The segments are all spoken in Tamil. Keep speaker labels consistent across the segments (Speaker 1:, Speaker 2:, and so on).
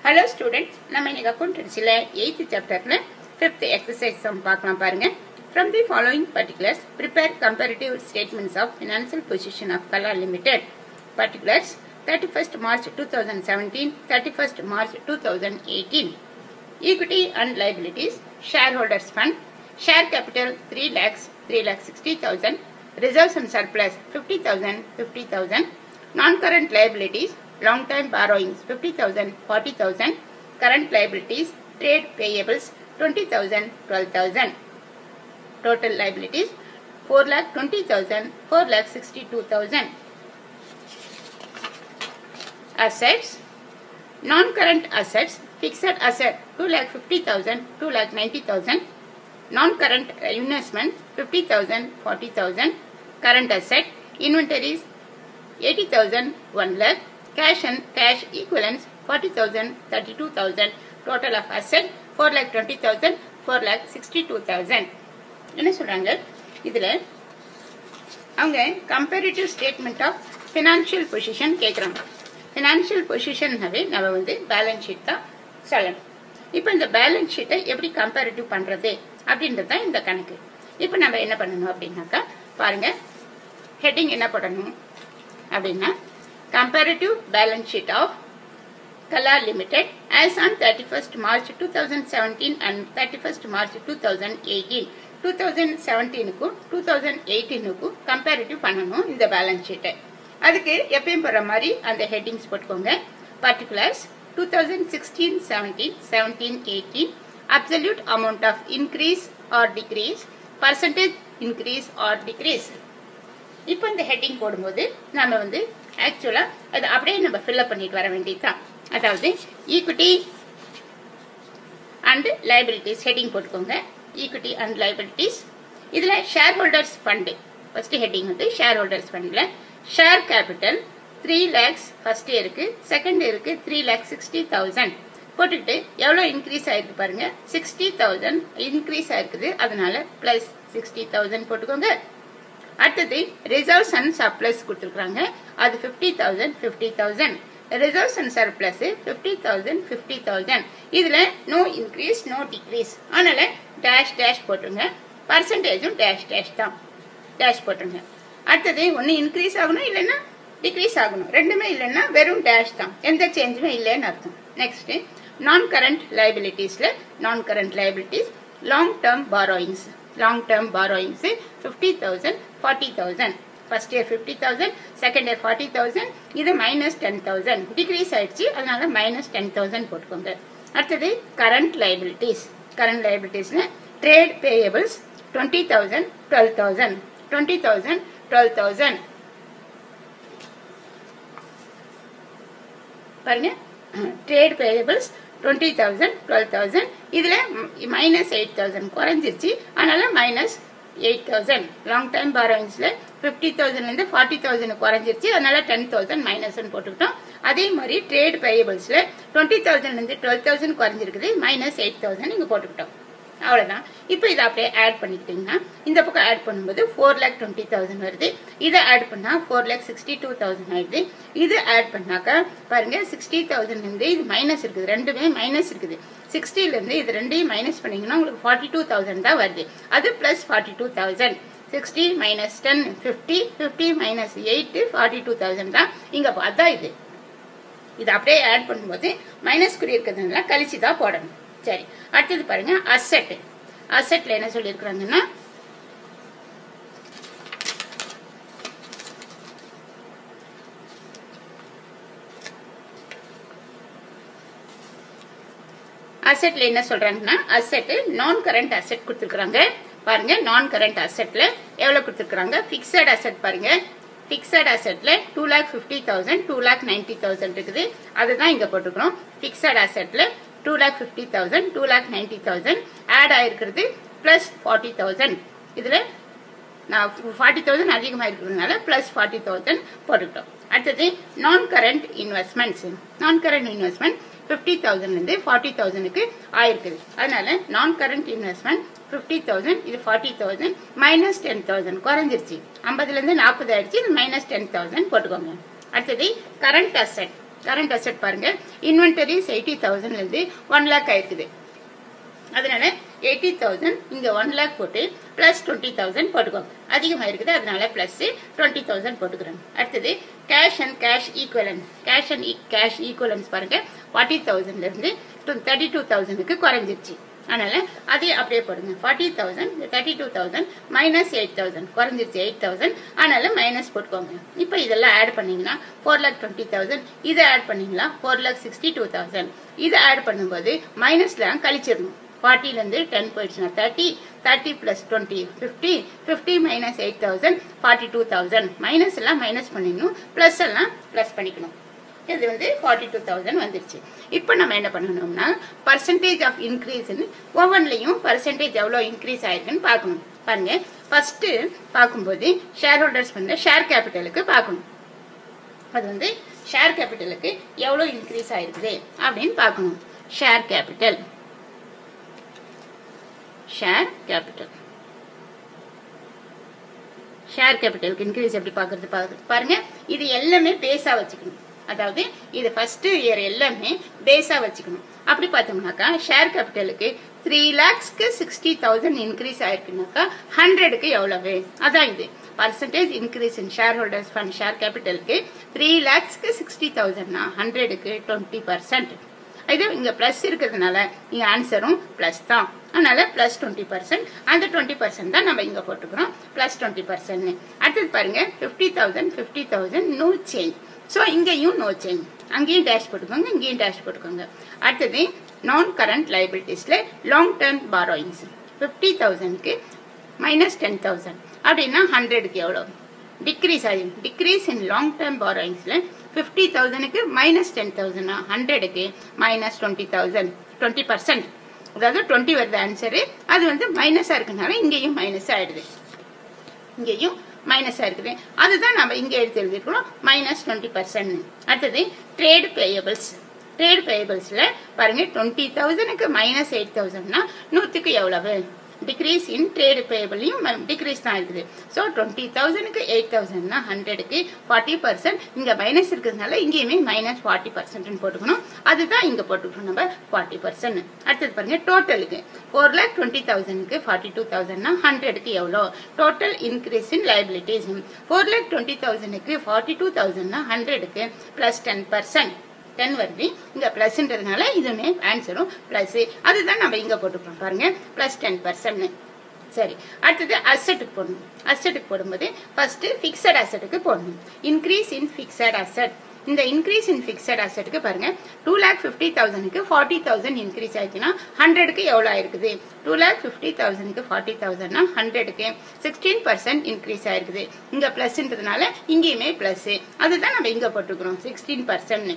Speaker 1: ஹலோ ஸ்டூடெண்ட்ஸ் நம்ம இன்னைக்கு அக்கௌண்டன்சியில் எயித்து சாப்டரில் ஃபிஃப்த் எக்ஸசைஸ் சம் பார்க்கலாம் பாருங்க from the following particulars prepare comparative statements of financial position of Kala limited particulars thirty first March two thousand seventeen thirty first March two thousand eighteen equity and liabilities shareholders fund share capital 3 lakhs 3 lakhs 60000 reserves and surplus 50000 50000 non current liabilities long time borrowings 50000 40000 current liabilities trade payables 20000 12000 total liabilities 4 lakh 20000 4 lakh 62000 assets non-current assets fixed asset 2 lakh 50000 2 lakh 90000 non-current investments 50000 40000 current asset inventories 80000 1 lakh cash and cash equivalents 40000 32000 total of asset 4 lakh 20000 4 lakh 62000 என்ன சொல்றாங்க இதுல அவங்க comparative statement of financial position கேட்குறாங்க ஃபினான்ஷியல் பொசிஷன்னாவே நம்ம வந்து பேலன்ஸ் ஷீட் தான் சொல்லணும் இப்போ இந்த பேலன்ஸ் ஷீட்டை எப்படி கம்பேரிட்டிவ் பண்ணுறது அப்படின்றது தான் இந்த கணக்கு இப்போ நம்ம என்ன பண்ணணும் அப்படின்னாக்கா பாருங்க ஹெட்டிங் என்ன போடணும் அப்படின்னா comparative balance sheet of Kala limited as on thirty first March two thousand seventeen and thirty first March two thousand eighteen two thousand செவன்டீனுக்கும் டூ தௌசண்ட் எயிட்டீனுக்கும் கம்பேரிட்டிவ் பண்ணணும் இந்த பேலன்ஸ் ஷீட்டை அதுக்கு எப்பயும் போகிற மாதிரி அந்த ஹெட்டிங்ஸ் போட்டுக்கோங்க particulars two thousand sixteen seventeen seventeen eighteen absolute amount of increase or decrease percentage increase or decrease இப்போ இந்த ஹெட்டிங் போடும்போது நம்ம வந்து ஆக்சுவலாக அது அப்படியே நம்ம ஃபில்அப் பண்ணிட்டு வர வேண்டியதுதான் அதாவது ஈக்விட்டி அண்ட் லைபிலிட்டிஸ் ஹெட்டிங் போட்டுக்கோங்க ஈக்விட்டி அண்ட் லைபிலிட்டிஸ் இதில் shareholders fund first heading வந்து ஷேர் ஹோல்டர்ஸ் ஃபண்டில் share capital three lakhs first இருக்கு செகண்ட் இருக்கு த்ரீ லேக்ஸ் சிக்ஸ்டி தௌசண்ட் போட்டுக்கிட்டு எவ்வளோ இன்க்ரீஸ் ஆயிருக்கு பாருங்க சிக்ஸ்டி தௌசண்ட் இன்க்ரீஸ் ஆயிருக்குது அதனால பிளஸ் சிக்ஸ்டி தௌசண்ட் போட்டுக்கோங்க அடுத்தது ரிசர்வ்ஸ் அண்ட் சர்ப்ளஸ் கொடுத்துருக்காங்க அது fifty thousand fifty thousand reserves and surplus fifty thousand fifty thousand இதில் நோ இன்க்ரீஸ் நோ டிக்ரீஸ் அதனால டேஷ் டேஷ் போட்டுருங்க பர்சன்டேஜும் டேஷ் டேஷ் தான் டேஷ் போட்டுருங்க அடுத்தது ஒன்று இன்க்ரீஸ் ஆகணும் இல்லைன்னா டிக்ரீஸ் ஆகணும் ரெண்டுமே இல்லைன்னா வெறும் டேஷ் தான் எந்த சேஞ்சுமே இல்லைன்னு அர்த்தம் நெக்ஸ்ட் நான் கரண்ட் லைபிலிட்டிஸில் non current liabilities long term borrowings long term borrowings fifty thousand forty thousand first year fifty thousand second year forty thousand இது மைனஸ் டென் தௌசண்ட் டிக்ரீஸ் ஆயிடுச்சு அதனால மைனஸ் டென் தௌசண்ட் போட்டுக்கோங்க அடுத்தது கரண்ட் லைபிலிட்டிஸ் கரண்ட் லைபிலிட்டிஸ்ல trade payables twenty thousand twelve thousand twenty thousand twelve thousand பாருங்க trade payables twenty thousand twelve thousand இதில் மைனஸ் எயிட் தௌசண்ட் குறைஞ்சிருச்சு அதனால minus eight thousand long time பாரோயிங்ஸில் ஃபிஃப்டி தௌசண்ட்லேருந்து ஃபார்ட்டி தௌசண்ட் குறைஞ்சிருச்சு அதனால டென் தௌசண்ட் மைனஸ்ன்னு போட்டுக்கிட்டோம் அதே மாதிரி ட்ரேட் பேயபிள்ஸில் டுவெண்ட்டி தௌசண்ட்லேருந்து டுவெல் தௌசண்ட் குறைஞ்சிருக்குது மைனஸ் எயிட் தௌசண்ட் இங்கே போட்டுக்கிட்டோம் அவ்வளோதான் இப்போ இதை அப்படியே ஆட் பண்ணிக்கிட்டிங்கன்னா இந்த பக்கம் ஆட் பண்ணும்போது ஃபோர் லேக் டுவெண்ட்டி தௌசண்ட் வருது இதை ஆட் பண்ணால் four lakh sixty two thousand ஆயிடுது இது ஆட் பண்ணாக்கா பாருங்க சிக்ஸ்டி தௌசண்ட்லேருந்து இது மைனஸ் இருக்குது ரெண்டுமே மைனஸ் இருக்குது சிக்ஸ்டிலேருந்து இது ரெண்டையும் மைனஸ் பண்ணிங்கன்னா உங்களுக்கு ஃபார்ட்டி டூ தௌசண்ட் தான் வருது அது plus forty two thousand sixty minus ten fifty fifty minus eight forty two thousand தான் இங்கே அதான் இது இது அப்படியே ஆட் பண்ணும்போது மைனஸ் குறி இருக்கிறதுனால கழிச்சு தான் போடணும் சரி அடுத்தது பாருங்க அசெட் அசெட்ல என்ன சொல்லியிருக்கிறாங்கன்னா அசெட்ல என்ன சொல்றாங்கன்னா அசெட் நான் கரண்ட் அசெட் கொடுத்துருக்காங்க பாருங்க நான் கரண்ட் அசெட்ல எவ்வளவு கொடுத்துருக்காங்க பிக்சட் அசெட் பாருங்க பிக்சட் அசெட்ல two lakh fifty thousand two lakh ninety thousand இருக்குது அதுதான் இங்க போட்டுக்கிறோம் பிக்சட் அசெட்ல two lakh fifty thousand two lakh ninety thousand add ஆயிருக்கிறது பிளஸ் ஃபார்ட்டி தௌசண்ட் இதுல நான் ஃபார்ட்டி தௌசண்ட் அதிகமாக இருக்கிறதுனால பிளஸ் ஃபார்ட்டி தௌசண்ட் போட்டுக்கிட்டோம் அடுத்தது non current investments non current investment fifty தௌசண்ட்லேருந்து ஃபார்ட்டி தௌசண்ட்க்கு ஆயிருக்குது அதனால non current investment fifty thousand இது forty thousand minus ten thousand குறைஞ்சிருச்சு ஐம்பதுலேருந்து நாற்பது ஆயிடுச்சு இது மைனஸ் டென் தௌசண்ட் போட்டுக்கோங்க அடுத்தது கரண்ட் அசெட் கரண்ட் அசெட் பாருங்க இன்வென்டரிஸ் எயிட்டி தௌசண்ட்லேருந்து ஒன் லேக் ஆயிருக்குது அதனால எயிட்டி தௌசண்ட் இங்கே ஒன் லேக் போட்டு ப்ளஸ் டுவெண்ட்டி தௌசண்ட் போட்டுக்கோங்க அதிகமாக இருக்குது அதனால ப்ளஸ் டுவெண்ட்டி தௌசண்ட் போட்டுக்கிறோம் அடுத்தது cash and cash equivalents cash and cash equivalents பாருங்க ஃபார்ட்டி தௌசண்ட்லேருந்து தேர்ட்டி டூ தௌசண்ட்க்கு குறைஞ்சிருச்சு அதனால அதே அப்படியே போடுங்க forty thousand thirty two thousand minus eight thousand குறைஞ்சிருச்சு எயிட் தௌசண்ட் அதனால மைனஸ் போட்டுக்கோங்க இப்போ இதெல்லாம் ஆட் பண்ணீங்கன்னா ஃபோர் லேக் டுவெண்ட்டி தௌசண்ட் இதை ஆட் பண்ணீங்களா four lakh sixty two thousand இதை ஆட் பண்ணும்போது மைனஸ்லாம் கழிச்சிடணும் ஃபார்ட்டிலேருந்து டென் போயிடுச்சுன்னா thirty thirty plus twenty fifty fifty minus eight thousand forty two thousand minus எல்லாம் மைனஸ் பண்ணிடணும் ப்ளஸ் எல்லாம் ப்ளஸ் பண்ணிக்கணும் இது வந்து ஃபார்ட்டி டூ தௌசண்ட் வந்துருச்சு இப்போ நம்ம என்ன பண்ணணும்னா பர்சன்டேஜ் ஆஃப் இன்க்ரீஸ்ன்னு ஒவ்வொன்றிலையும் பர்சன்டேஜ் எவ்வளோ இன்க்ரீஸ் ஆயிருக்குன்னு பார்க்கணும் பாருங்க ஃபர்ஸ்ட் பார்க்கும்போது ஷேர் ஹோல்டர்ஸ் பண்ண ஷேர் கேபிட்டலுக்கு பார்க்கணும் அது வந்து ஷேர் கேபிட்டலுக்கு எவ்வளோ இன்க்ரீஸ் ஆயிருக்குது அப்படின்னு பார்க்கணும் share capital share capital share கேபிட்டலுக்கு இன்க்ரீஸ் எப்படி பார்க்கறது பார்க்கறது பாருங்க இது எல்லாமே பேஸா வச்சுக்கணும் அதாவது இது ஃபர்ஸ்ட் இயர் எல்லாமே பேஸா வச்சுக்கணும் அப்படி பார்த்தோம்னாக்கா ஷேர் கேபிட்டலுக்கு த்ரீ லேக்ஸ்க்கு சிக்ஸ்டி தௌசண்ட் இன்க்ரீஸ் ஆயிருக்குனாக்கா ஹண்ட்ரடுக்கு எவ்வளவு அதான் இது percentage increase in shareholders fund share கேபிட்டலுக்கு த்ரீ லேக்ஸ்க்கு சிக்ஸ்டி தௌசண்ட்னா ஹண்ட்ரடுக்கு டுவெண்ட்டி பர்சன்ட் இது இங்க பிளஸ் இருக்கிறதுனால இங்க ஆன்சரும் பிளஸ் தான் அதனால பிளஸ் டுவெண்ட்டி பர்சன்ட் அந்த டுவெண்ட்டி பர்சன்ட் தான் நம்ம இங்க போட்டுக்கிறோம் பிளஸ் டுவெண்ட்டி பர்சன்ட் அடுத்தது பாருங்க fifty thousand fifty thousand no change so இங்கேயும் நோ சேஞ்ச் அங்கேயும் டேஷ் போட்டுக்கோங்க இங்கேயும் டேஷ் போட்டுக்கோங்க அடுத்தது நான் கரண்ட் லைபிலிட்டிஸ்ல லாங் டேர்ம் பாரோயிங்ஸ் ஃபிஃப்டி தௌசண்ட்க்கு மைனஸ் டென் தௌசண்ட் அப்படின்னா ஹண்ட்ரடுக்கு எவ்வளோ டிக்ரீஸ் ஆகும் டிக்ரீஸ் இன் லாங் டேர்ம் பாரோயிங்ஸ்ல ஃபிஃப்டி தௌசண்ட்க்கு மைனஸ் டென் தௌசண்ட் ஹண்ட்ரடுக்கு minus twenty thousand twenty percent அதாவது டுவெண்ட்டி வருது ஆன்சரு அது வந்து மைனஸாக இருக்கனால இங்கேயும் மைனஸ் ஆயிடுது இங்கேயும் மைனஸாக இருக்குது அதுதான் நம்ம இங்கே எடுத்து எழுதிருக்கிறோம் மைனஸ் டுவெண்ட்டி பர்சன்ட் அடுத்தது ட்ரேட் பேயபிள்ஸ் ட்ரேட் பேயபிள்ஸில் பாருங்க டுவெண்ட்டி தௌசண்ட்க்கு மைனஸ் எயிட் தௌசண்ட்னா நூற்றுக்கு எவ்வளவு டிக்ரீஸ் இன் ட்ரேடு பேபிளையும் டிக்ரீஸ் தான் இருக்குது ஸோ டுவெண்ட்டி தௌசண்ட்க்கு எயிட் தௌசண்ட்னா ஹண்ட்ரடுக்கு ஃபார்ட்டி பர்சன்ட் இங்கே மைனஸ் இருக்கிறதுனால இங்கேயுமே மைனஸ் ஃபார்ட்டி பர்சன்ட்னு போட்டுக்கணும் அதுதான் இங்கே போட்டுக்கணும் நம்ம ஃபார்ட்டி பர்சன்ட் அடுத்தது பாருங்க டோட்டலுக்கு ஃபோர் லேக் டுவெண்ட்டி தௌசண்ட்க்கு ஃபார்ட்டி டூ தௌசண்ட்னா ஹண்ட்ரடுக்கு எவ்வளோ total increase in liabilities four lakh twenty தௌசண்ட்க்கு ஃபார்ட்டி டூ தௌசண்ட்னா ஹண்ட்ரடுக்கு ப்ளஸ் டென் பர்சன்ட் டென் வருது இங்க பிளஸ்ன்றதுனால இதுவுமே ஆன்சரும் பிளஸ் அதுதான் நம்ம இங்க போட்டுக்கிறோம் பாருங்க பிளஸ் டென் பர்சன்ட் சரி அடுத்தது அசெட்டுக்கு போடணும் அசெட்டுக்கு போடும்போது ஃபர்ஸ்ட் ஃபிக்ஸட் அசெட்டுக்கு போடணும் இன்க்ரீஸ் இன் ஃபிக்ஸட் அசெட் இந்த இன்க்ரீஸ் இன் ஃபிக்ஸட் அசெட்டுக்கு பாருங்க டூ லேக் ஃபிஃப்டி தௌசண்ட்க்கு ஃபார்ட்டி தௌசண்ட் இன்க்ரீஸ் ஆயிடுச்சுன்னா ஹண்ட்ரடுக்கு எவ்வளோ ஆயிருக்குது டூ லேக் ஃபிஃப்டி தௌசண்ட்க்கு ஃபார்ட்டி தௌசண்ட்னா ஹண்ட்ரடுக்கு சிக்ஸ்டீன் பர்சன்ட் இன்க்ரீஸ் ஆயிருக்குது இங்க பிளஸ்ன்றதுனால இங்கேயுமே பிளஸ் அதுதான் நம்ம இங்க போட்டுக்கிறோம் சிக்ஸ்டீன் பர்சன்ட்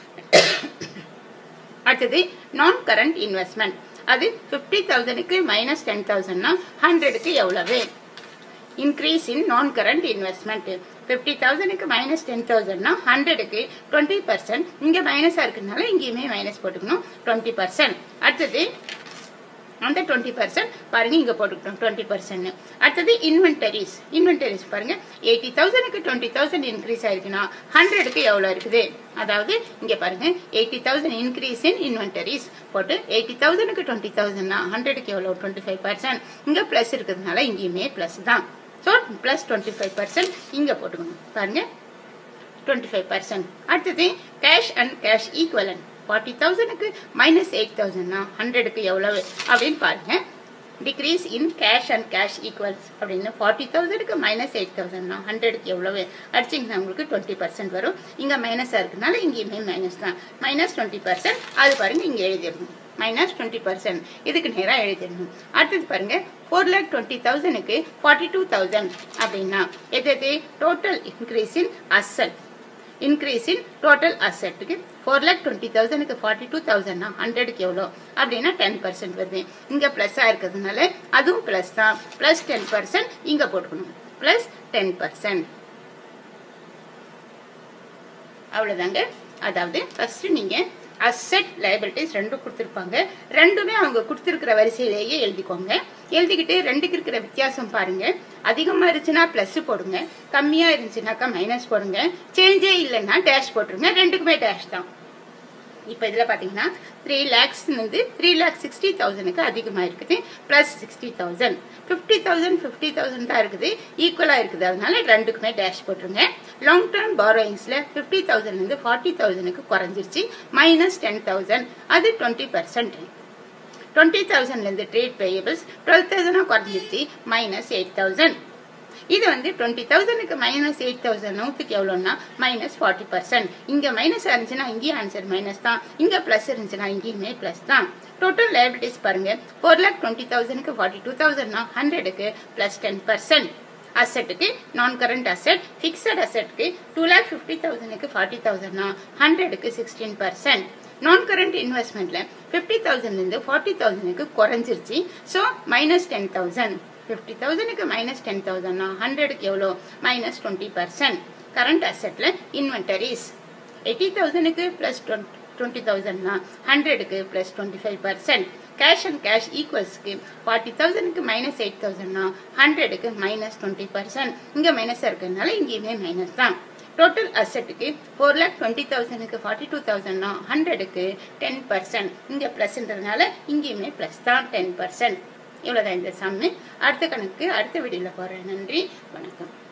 Speaker 1: அடுத்தது நான் கரண்ட் இன்வெஸ்ட்மெண்ட் அது ஃபிஃப்டி தௌசண்ட்க்கு மைனஸ் டென் தௌசண்ட்னா ஹண்ட்ரடுக்கு எவ்வளவு increase in non current investment fifty தௌசண்ட்க்கு மைனஸ் டென் தௌசண்ட்னா ஹண்ட்ரடுக்கு டுவெண்ட்டி பர்சன்ட் இங்கே மைனஸாக இருக்கிறதுனால இங்கேயுமே மைனஸ் போட்டுக்கணும் டுவெண்ட்டி பர்சன்ட் அடுத்தது அந்த டுவெண்ட்டி பர்சன்ட் பாருங்க இங்க போட்டுக்கிட்டோம் டுவெண்ட்டி பர்சன்ட் அடுத்தது இன்வென்டரிஸ் இன்வென்டரிஸ் பாருங்க எயிட்டி தௌசண்ட்க்கு டுவெண்ட்டி தௌசண்ட் இன்க்ரீஸ் ஆயிருக்குன்னா ஹண்ட்ரடுக்கு எவ்வளவு இருக்குது அதாவது இங்க பாருங்க eighty thousand increase in inventories போட்டு எயிட்டி தௌசண்ட்க்கு டுவெண்ட்டி தௌசண்ட்னா ஹண்ட்ரடுக்கு எவ்வளவு டுவெண்ட்டி ஃபைவ் பர்சன்ட் இங்க பிளஸ் இருக்கிறதுனால இங்கேயுமே பிளஸ் தான் so plus twenty five percent இங்க போட்டுக்கணும் பாருங்க டுவெண்ட்டி ஃபைவ் பர்சன்ட் அடுத்தது cash and cash equivalent forty தௌசண்ட்க்கு மைனஸ் எயிட் தௌசண்ட்னா ஹண்ட்ரடுக்கு எவ்வளவு அப்படின்னு பாருங்க decrease in cash and cash equivalents அப்படின்னு ஃபார்ட்டி தௌசண்ட்க்கு மைனஸ் எயிட் தௌசண்ட்னா ஹண்ட்ரடுக்கு எவ்வளவு அடிச்சிங்கன்னா உங்களுக்கு டுவெண்ட்டி பர்சன்ட் வரும் இங்கே மைனஸாக இருக்கனால இங்கேயுமே மைனஸ் தான் மைனஸ் டுவெண்ட்டி பர்சன்ட் அது பாருங்க இங்கே எழுதிடணும் மைனஸ் டுவெண்ட்டி பர்சன்ட் இதுக்கு நேராக எழுதிடணும் அடுத்தது பாருங்க ஃபோர் லேக் டுவெண்ட்டி தௌசண்ட்க்கு ஃபார்ட்டி டூ தௌசண்ட் அப்படின்னா எது எது டோட்டல் இன்க்ரீஸ் இன் அசல் இன்க்ரீஸ் இன் டோட்டல் அசெட்டுக்கு ஃபோர் லேக் டுவெண்ட்டி தௌசண்ட்க்கு ஃபார்ட்டி டூ தௌசண்ட்னா ஹண்ட்ரடுக்கு எவ்வளோ அப்படின்னா டென் பர்சன்ட் வருது இங்கே ப்ளஸ்ஸாக இருக்கிறதுனால அதுவும் ப்ளஸ் தான் ப்ளஸ் டென் பர்சன்ட் இங்கே போட்டுக்கணும் ப்ளஸ் டென் பர்சன்ட் அவ்வளோதாங்க அதாவது ஃபர்ஸ்ட் நீங்கள் அசெட் லைபிலிட்டிஸ் ரெண்டும் கொடுத்துருப்பாங்க ரெண்டுமே அவங்க கொடுத்துருக்கிற வரிசையிலேயே எழுதிக்கோங்க எழுதிக்கிட்டு ரெண்டுக்கு இருக்கிற வித்தியாசம் பாருங்க அதிகமாக இருந்துச்சுன்னா ப்ளஸ் போடுங்க கம்மியாக இருந்துச்சுனாக்கா மைனஸ் போடுங்க சேஞ்சே இல்லைன்னா டேஷ் போட்டுருங்க ரெண்டுக்குமே டேஷ் தான் இப்போ இதில் பார்த்தீங்கன்னா த்ரீ லேக்ஸ் வந்து த்ரீ லேக் சிக்ஸ்டி தௌசண்ட்க்கு அதிகமாக இருக்குது plus sixty thousand fifty thousand fifty thousand தான் இருக்குது ஈக்குவலாக இருக்குது அதனால ரெண்டுக்குமே டேஷ் போட்டுருங்க லாங் டேர்ம் பாரோயிங்ஸில் ஃபிஃப்டி தௌசண்ட்லேருந்து ஃபார்ட்டி தௌசண்ட்க்கு குறைஞ்சிருச்சு மைனஸ் டென் தௌசண்ட் அது டுவெண்ட்டி பர்சன்ட் டுவெண்ட்டி தௌசண்ட்லேருந்து ட்ரேட் பேயபிள்ஸ் டுவெல் தௌசண்டாக குறைஞ்சிருச்சு மைனஸ் எயிட் தௌசண்ட் இது வந்து டுவெண்ட்டி தௌசண்ட்க்கு மைனஸ் எயிட் தௌசண்ட் நூற்றுக்கு எவ்வளோன்னா மைனஸ் ஃபார்ட்டி பர்சன்ட் இங்கே மைனஸ் இருந்துச்சுன்னா இங்கேயும் ஆன்சர் மைனஸ் தான் இங்கே ப்ளஸ் இருந்துச்சுன்னா இங்கேயுமே ப்ளஸ் தான் டோட்டல் லைபிலிட்டிஸ் பாருங்க ஃபோர் லேக் டுவெண்ட்டி தௌசண்ட்க்கு ஃபார்ட்டி டூ தௌசண்ட்னா ஹண்ட்ரடுக்கு ப்ளஸ் டென் பர்சன்ட் அசெட்டுக்கு நான் கரண்ட் அசெட் ஃபிக்ஸட் அசெட்க்கு டூ லேக் ஃபிஃப்டி தௌசண்ட்க்கு ஃபார்ட்டி தௌசண்ட்னா ஹண்ட்ரடுக்கு சிக்ஸ்டீன் பர்சன்ட் நான் கரண்ட் இன்வெஸ்ட்மெண்ட்ல ஃபிஃப்டி தௌசண்ட்லேருந்து ஃபார்ட்டி தௌசண்ட்க்கு குறைஞ்சிருச்சு so minus ten thousand fifty தௌசண்ட்க்கு மைனஸ் டென் தௌசண்ட்னா ஹண்ட்ரடுக்கு எவ்வளோ மைனஸ் டுவெண்ட்டி பர்சன்ட் கரண்ட் அசெட்டில் இன்வென்டரிஸ் எயிட்டி தௌசண்ட்க்கு ப்ளஸ் டுவெண்ட்டி தௌசண்ட்னா ஹண்ட்ரடுக்கு plus twenty five percent cash and cash ஈக்குவல்ஸ்க்கு ஃபார்ட்டி தௌசண்ட்க்கு மைனஸ் எயிட் தௌசண்ட்னா ஹண்ட்ரடுக்கு மைனஸ் டுவெண்ட்டி பர்சன்ட் இங்கே மைனஸாக இருக்கிறதுனால இங்கேயுமே மைனஸ் தான் டோட்டல் அசெட்டுக்கு ஃபோர் லேக் டுவெண்ட்டி தௌசண்ட்க்கு ஃபார்ட்டி டூ தௌசண்ட்னா ஹண்ட்ரடுக்கு டென் பர்சன்ட் இங்கே ப்ளஸ்ன்றதுனால இங்கேயுமே ப்ளஸ் தான் டென் பர்சன்ட் இவ்வளோதான் இந்த சம்மு அடுத்த கணக்கு அடுத்த வீடியோவில் போகிறேன் நன்றி வணக்கம்